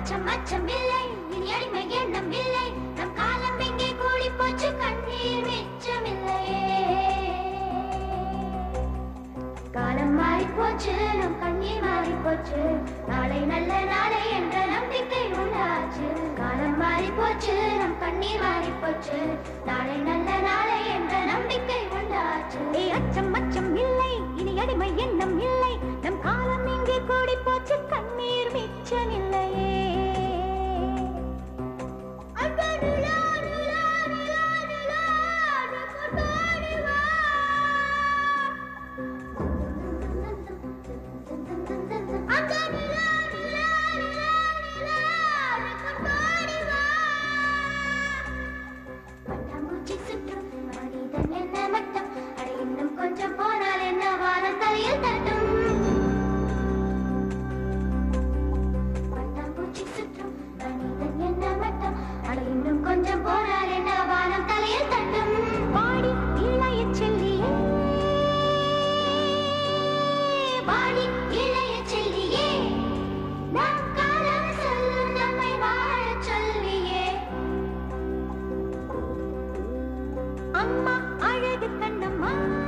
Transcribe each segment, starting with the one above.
அச்சம் அச்சம் இல்லை இனி அடிமை எண்ணம் இல்லை நம் காலம் எங்கே கூடி போச்சு கண்ணீர் மிச்சமில்லையே காலம் மாறி போச்சு நம் கண்ணீர் மாறி போச்சு நாளை நல்ல நாளை என்ற நம்பிக்கை உண்டாச்சு காலம் மாறி போச்சு நம் கண்ணீர் மாறி போச்சு நாளை நல்ல நாளை என்ற நம்பிக்கை உண்டாச்சு ஏய் அச்சம் அச்சம் இல்லை இனி அடிமை எண்ணம் இல்லை நம் காலம் இங்கே கூடி போச்சு கண்ணீர் மிச்சமில்லையே அன்பே நிலா, நிலா, நிலா, நிலா, நமக்கு ஓடி வா. அங்க நிலா, நிலா, நிலா, நிலா, நமக்கு ஓடி வா. பட்டாம்பூச்சி சுற்றும் மனிதன் என்ன மட்டம் அட இன்னும் கொஞ்சம் போனால் என்ன வானம் தலையில் தட்டும் பட்டாம்பூச்சி சுற்றும் மனிதன் என்ன மட்டம் அட இன்னும் கொஞ்சம் போனால் என்ன வானம் தலையில் தட்டும் பாடி இளைய செல்லியே பாடி இளைய செல்லியே நம் காலம் சொல்லும் நம்மை வாழச் சொல்லியே அம்மா அழகு கண்ணம்மா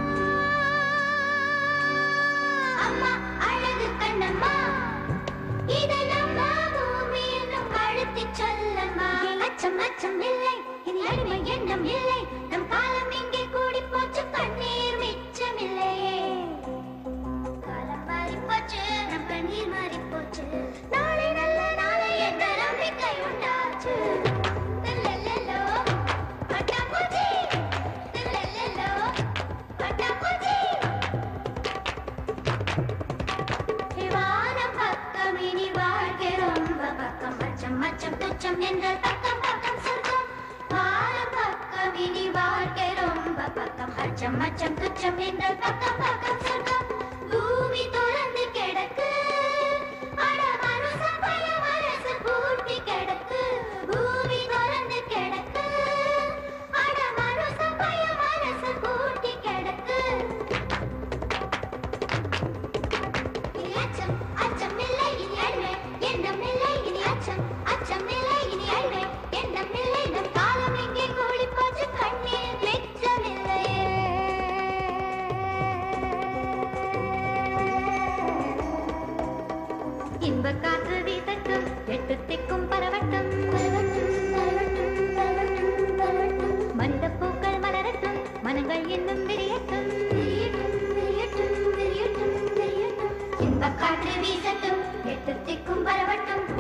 அம்மா அழகு கண்ணம்மா இதை நம்ம பூமி என்னும் அழுத்திச் சொல்லம்மா அச்சம் அச்சம் இல்லை இனி அடிமை எண்ணம் இல்லை நம் காலம் இங்கே கூடி போச்சு கண்ணீர் மிச்சமில்லையே காலம் மாறி போச்சு நம் கண்ணீர் மாறி போச்சு நாளை நல்ல நாளை என்ற நம்பிக்கை உண்டாச்சு லல்லல்லோ, பட்டாம்பூச்சி. லல்லல்லோ, பட்டாம்பூச்சி. வானம் பக்கம் இனி வாழ்க்கை ரொம்ப பக்கம் பச்சம் மச்சம் துச்சம் என்ற பக்கம் பக்கம் சொர்க்கம் வானம் பக்கம் இனி வாழ்க்கை ரொம்ப பக்கம் பச்சம் மச்சம் துச்சம் என்ற பக்கம் பக்கம் சொர்க்கம் பூமி தொடர்ந்து கிடக்கு அட மனுஷன் பய மனசு பூட்டி கிடக்கு பூமி தொடர்ந்து கிடக்கு அட மனுஷன் பய மனசு பூட்டி கிடக்கு இனி அச்சம் அச்சம் இல்லை இனி அழிவே எண்ணம் இல்லை இனி அச்சம் அச்சம் இல்லை இனி அழிவே எண்ணம் இல்லை நம் காலம் எங்கே கூடி போச்சு கண்ணீர் மிச்சமில்லையே இன்ப காற்று வீசட்டும் எட்டு திக்கும் பரவட்டும் மனித பூக்கள் மலரட்டும் மனங்கள் இன்னும் விரியட்டும் இன்ப காற்று வீசட்டும் எட்டு திக்கும் பரவட்டும்